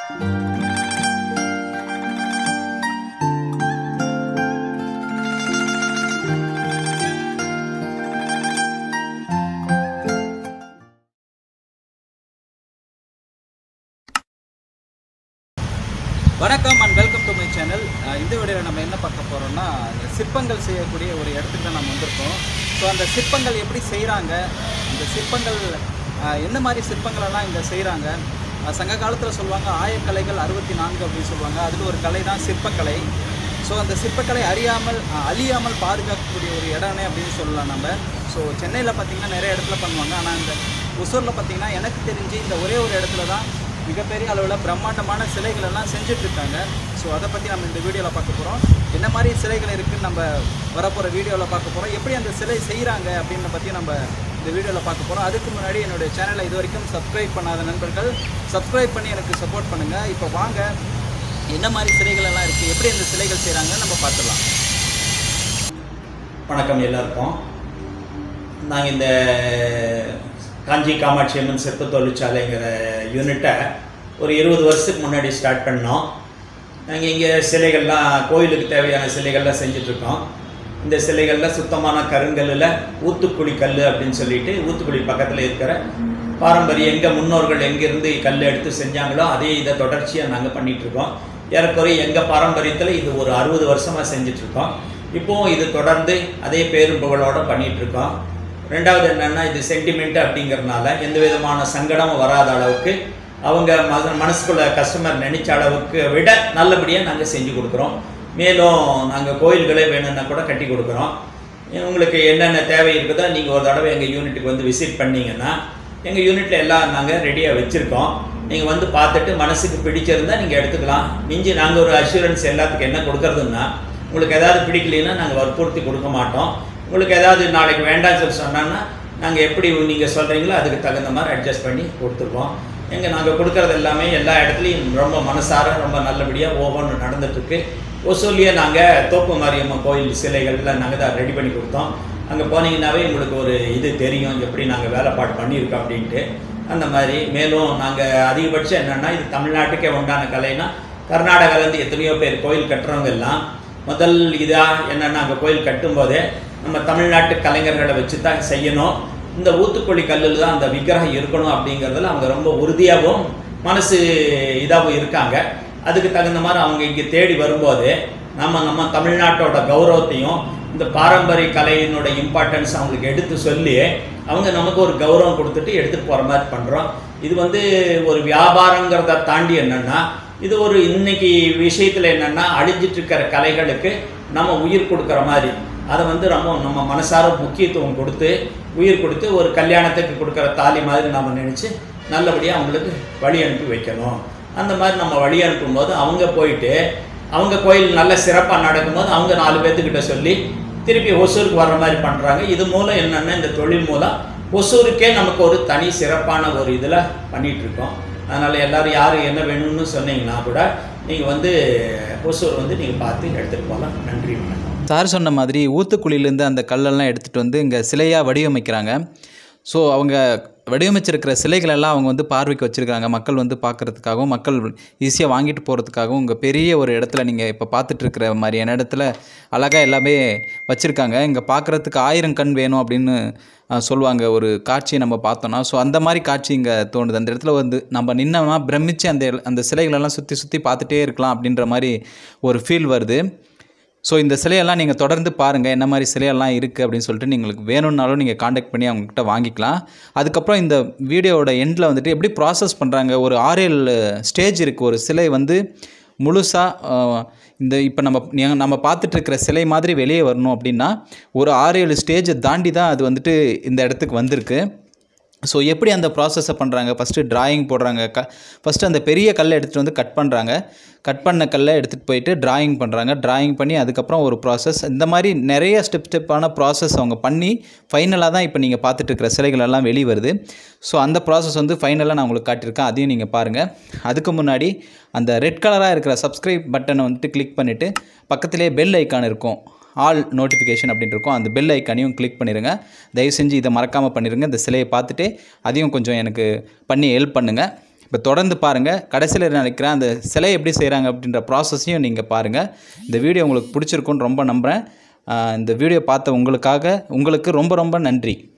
வணக்கம் and welcome to my channel இந்த வீடியோவில் நம்ம என்ன பார்க்க போகிறோம்னா இந்த சிற்பங்கள் செய்யக்கூடிய ஒரு இடத்துக்கு தான் நம்ம வந்திருக்கோம் ஸோ அந்த சிற்பங்கள் எப்படி செய்கிறாங்க இந்த சிற்பங்கள் அஹ், எந்த மாதிரி சிற்பங்களெல்லாம் இங்கே செய்கிறாங்க சங்க காலத்தில் சொல்லுவாங்க ஆயக்கலைகள் அறுபத்தி நான்கு அப்படின்னு சொல்லுவாங்க அதில் ஒரு கலை தான் சிற்பக்கலை ஸோ அந்த சிற்பக்கலை அறியாமல் அஹ், அழியாமல் பாதுகாக்கக்கூடிய ஒரு இடம்னே அப்படின்னு சொல்லலாம் நம்ம ஸோ சென்னையில் பார்த்தீங்கன்னா நிறைய இடத்துல பண்ணுவாங்க ஆனால் இந்த ஒசூரில் பார்த்தீங்கன்னா எனக்கு தெரிஞ்சு இந்த ஒரே ஒரு இடத்துல தான் மிகப்பெரிய அளவில் பிரம்மாண்டமான சிலைகள் எல்லாம் செஞ்சுட்டு இருக்காங்க ஸோ அதை பற்றி நம்ம இந்த வீடியோவில் பார்க்க போகிறோம் என்ன மாதிரி சிலைகள் இருக்குன்னு நம்ம வரப்போகிற வீடியோவில் பார்க்க போகிறோம் எப்படி அந்த சிலை செய்கிறாங்க அப்படின்னு பற்றி நம்ம இந்த வீடியோவில் பார்க்க போகிறோம் அதுக்கு முன்னாடி என்னுடைய சேனலை இது வரைக்கும் சப்ஸ்கிரைப் பண்ணாத நண்பர்கள் சப்ஸ்கிரைப் பண்ணி எனக்கு சப்போர்ட் பண்ணுங்கள் இப்போ வாங்க என்ன மாதிரி சிலைகள் எல்லாம் இருக்குது எப்படி அந்த சிலைகள் செய்கிறாங்கன்னு நம்ம பார்த்துடலாம் வணக்கம் எல்லாருக்கும் நாங்கள் இந்த காஞ்சி காமாட்சி அம்மன் சிற்ப தொழிற்சாலைங்கிற யூனிட்டை ஒரு இருபது வருஷத்துக்கு முன்னாடி ஸ்டார்ட் பண்ணோம் நாங்கள் இங்கே சிலைகள்லாம் கோயிலுக்கு தேவையான சிலைகள்லாம் செஞ்சிட்ருக்கோம் இந்த சிலைகள்லாம் சுத்தமான கருங்கல்லில் ஊத்துக்குழி கல் அப்படின்னு சொல்லிட்டு ஊத்துக்குழி பக்கத்தில் இருக்கிற பாரம்பரிய எங்கள் முன்னோர்கள் எங்கேருந்து கல் எடுத்து செஞ்சாங்களோ அதே இதை தொடர்ச்சியாக நாங்கள் பண்ணிகிட்ருக்கோம் ஏறக்குறைய எங்கள் பாரம்பரியத்தில் இது ஒரு அறுபது வருஷமாக செஞ்சிட்ருக்கோம் இப்போவும் இது தொடர்ந்து அதே பேரும் புகழோட பண்ணிட்டு இருக்கோம் ரெண்டாவது என்னன்னா இது சென்டிமெண்ட் அப்படிங்கறதுனால எந்த விதமான சங்கடமும் வராத அளவுக்கு அவங்க மன மனசுக்குள்ள கஸ்டமர் நினைச்ச அளவுக்கு விட நல்லபடியாக நாங்கள் செஞ்சு கொடுக்குறோம் மேலும் நாங்கள் கோயில்களே வேணும்னா கூட கட்டி கொடுக்குறோம் உங்களுக்கு என்னென்ன தேவை இருக்குதோ நீங்கள் ஒரு தடவை எங்கள் யூனிட்டுக்கு வந்து விசிட் பண்ணீங்கன்னா எங்கள் யூனிட்டில் எல்லாம் நாங்கள் ரெடியாக வச்சுருக்கோம் நீங்கள் வந்து பார்த்துட்டு மனசுக்கு பிடிச்சிருந்தா நீங்கள் எடுத்துக்கலாம் மிஞ்சி நாங்கள் ஒரு அஷூரன்ஸ் எல்லாத்துக்கும் என்ன கொடுக்கறதுன்னா உங்களுக்கு ஏதாவது பிடிக்கலைன்னா நாங்கள் வற்புறுத்தி கொடுக்க மாட்டோம் உங்களுக்கு ஏதாவது நாளைக்கு வேண்டாம்னு சொல்லி சொன்னாங்கன்னா நாங்கள் எப்படி நீங்கள் சொல்கிறீங்களோ அதுக்கு தகுந்த மாதிரி அட்ஜஸ்ட் பண்ணி கொடுத்துருவோம் எங்க நாங்கள் கொடுக்கறது எல்லாமே எல்லா இடத்துலையும் ரொம்ப மனசார ரொம்ப நல்லபடியாக ஒவ்வொன்றும் நடந்துட்டுருக்கு ஒசூலியே நாங்கள் தோப்பு மாரியம்மன் கோயில் சிலைகள்லாம் நாங்கள் தான் ரெடி பண்ணி கொடுத்தோம் அங்கே போனீங்கன்னாவே உங்களுக்கு ஒரு இது தெரியும் எப்படி நாங்கள் வேலைப்பாடு பண்ணியிருக்கோம் அப்படின்ட்டு அந்த மாதிரி மேலும் நாங்கள் அதிகபட்சம் என்னென்னா இது தமிழ்நாட்டுக்கே உண்டான கலைனா கர்நாடகாலேருந்து எத்தனையோ பேர் கோயில் கட்டுறவங்க எல்லாம் முதல் இதாக என்னென்னா அங்கே கோயில் கட்டும்போதே நம்ம தமிழ்நாட்டு கலைஞர்களை வச்சு தான் செய்யணும் இந்த ஊத்துக்குழி கல்லில் தான் அந்த விக்கிரகம் இருக்கணும் அப்படிங்கிறதுல அவங்க ரொம்ப உறுதியாகவும் மனசு இதாகவும் இருக்காங்க அதுக்கு தகுந்த மாதிரி அவங்க இங்கே தேடி வரும்போது நம்ம நம்ம தமிழ்நாட்டோட கௌரவத்தையும் இந்த பாரம்பரிய கலையினோட இம்பார்ட்டன்ஸ் அவங்களுக்கு எடுத்து சொல்லி அவங்க நமக்கு ஒரு கௌரவம் கொடுத்துட்டு எடுத்துகிட்டு போகிற மாதிரி பண்ணுறோம் இது வந்து ஒரு வியாபாரங்கிறத தாண்டி என்னென்னா இது ஒரு இன்னைக்கு விஷயத்தில் என்னென்னா அழிஞ்சிட்டு இருக்கிற கலைகளுக்கு நம்ம உயிர் கொடுக்குற மாதிரி அதை வந்து ரொம்ப நம்ம மனசார முக்கியத்துவம் கொடுத்து உயிர் கொடுத்து ஒரு கல்யாணத்துக்கு கொடுக்குற தாலி மாதிரி நம்ம நினச்சி நல்லபடியாக அவங்களுக்கு வழி அனுப்பி வைக்கணும் அந்த மாதிரி நம்ம வழி அனுப்பும்போது அவங்க போயிட்டு அவங்க கோயில் நல்ல சிறப்பாக நடக்கும்போது அவங்க நாலு பேர்த்துக்கிட்ட சொல்லி திருப்பி ஒசூருக்கு வர்ற மாதிரி பண்ணுறாங்க இது மூலம் என்னென்னா இந்த தொழில் மூலம் ஒசூருக்கே நமக்கு ஒரு தனி சிறப்பான ஒரு இதில் பண்ணிகிட்ருக்கோம் அதனால் எல்லோரும் யார் என்ன வேணும்னு சொன்னீங்கன்னா கூட நீங்கள் வந்து ஒசூர் வந்து நீங்கள் பார்த்து எடுத்துகிட்டு போகலாம் நன்றி வணக்கம் சார் சொன்ன மாதிரி ஊத்துக்குழியிலேருந்து அந்த கல்லெல்லாம் எடுத்துகிட்டு வந்து இங்கே சிலையாக வடிவமைக்கிறாங்க ஸோ அவங்க வடிவமைச்சிருக்கிற சிலைகள் எல்லாம் அவங்க வந்து பார்வைக்கு வச்சுருக்காங்க மக்கள் வந்து பார்க்குறதுக்காகவும் மக்கள் ஈஸியாக வாங்கிட்டு போகிறதுக்காகவும் இங்கே பெரிய ஒரு இடத்துல நீங்கள் இப்போ பார்த்துட்டு இருக்கிற மாதிரியான இடத்துல அழகாக எல்லாமே வச்சுருக்காங்க இங்கே பார்க்குறதுக்கு ஆயிரம் கண் வேணும் அப்படின்னு அஹ், சொல்லுவாங்க ஒரு காட்சியை நம்ம பார்த்தோன்னா ஸோ அந்த மாதிரி காட்சி இங்கே தோணுது அந்த இடத்துல வந்து நம்ம நின்னோம்னா பிரமிச்சு அந்த அந்த சிலைகளெல்லாம் சுற்றி சுற்றி பார்த்துட்டே இருக்கலாம் அப்படின்ற மாதிரி ஒரு ஃபீல் வருது ஸோ இந்த சிலையெல்லாம் நீங்கள் தொடர்ந்து பாருங்கள் என்ன மாதிரி சிலையெல்லாம் இருக்குது அப்படின்னு சொல்லிட்டு നിങ്ങൾക്ക് வேணும்னாலும் நீங்கள் காண்டாக்ட் பண்ணி அவங்கக்கிட்ட வாங்கிக்கலாம் அதுக்கப்புறம் இந்த வீடியோவோட எண்டில் வந்துட்டு எப்படி ப்ராசஸ் பண்ணுறாங்க ஒரு ஆறேழு ஸ்டேஜ் இருக்குது ஒரு சிலை வந்து முழுசாக இந்த இப்போ நம்ம நீ- நம்ம பார்த்துட்டு இருக்கிற சிலை மாதிரி வெளியே வரணும் அப்படின்னா ஒரு ஆறு ஏழு ஸ்டேஜை தாண்டி தான் அது வந்துட்டு இந்த இடத்துக்கு வந்திருக்கு ஸோ எப்படி அந்த ப்ராசஸை பண்ணுறாங்க ஃபஸ்ட்டு டிராயிங் போடுறாங்க க ஃபஸ்ட்டு அந்த பெரிய கல்லை எடுத்துகிட்டு வந்து கட் பண்ணுறாங்க கட் பண்ண கல்லை எடுத்துகிட்டு போயிட்டு டிராயிங் பண்ணுறாங்க டிராயிங் பண்ணி அதுக்கப்புறம் ஒரு ப்ராசஸ் இந்த மாதிரி நிறைய ஸ்டெப் ஸ்டெப்பான ப்ராசஸ் அவங்க பண்ணி ஃபைனலாக தான் இப்போ நீங்கள் பார்த்துட்டு இருக்கிற சிலைகள் எல்லாம் வெளி வருது ஸோ அந்த ப்ராசஸ் வந்து ஃபைனலாக நான் உங்களுக்கு காட்டியிருக்கேன் அதையும் நீங்கள் பாருங்கள் அதுக்கு முன்னாடி அந்த ரெட் கலராக இருக்கிற சப்ஸ்கிரைப் பட்டனை வந்துட்டு கிளிக் பண்ணிவிட்டு பக்கத்திலே பெல் ஐக்கான் இருக்கும் ஆல் நோட்டிஃபிகேஷன் அப்படின்னு இருக்கும் அந்த பெல் ஐக்கானையும் கிளிக் பண்ணிடுங்க தயவு செஞ்சு இதை மறக்காமல் பண்ணிடுங்க இந்த சிலையை பார்த்துட்டு அதையும் கொஞ்சம் எனக்கு பண்ணி ஹெல்ப் பண்ணுங்கள் இப்போ தொடர்ந்து பாருங்கள் கடைசியில் நினைக்கிறேன் அந்த சிலை எப்படி செய்கிறாங்க அப்படின்ற ப்ராசஸையும் நீங்கள் பாருங்கள் இந்த வீடியோ உங்களுக்கு பிடிச்சிருக்குன்னு ரொம்ப நம்புகிறேன் ஆஹ் இந்த வீடியோ பார்த்த உங்களுக்காக உங்களுக்கு ரொம்ப ரொம்ப நன்றி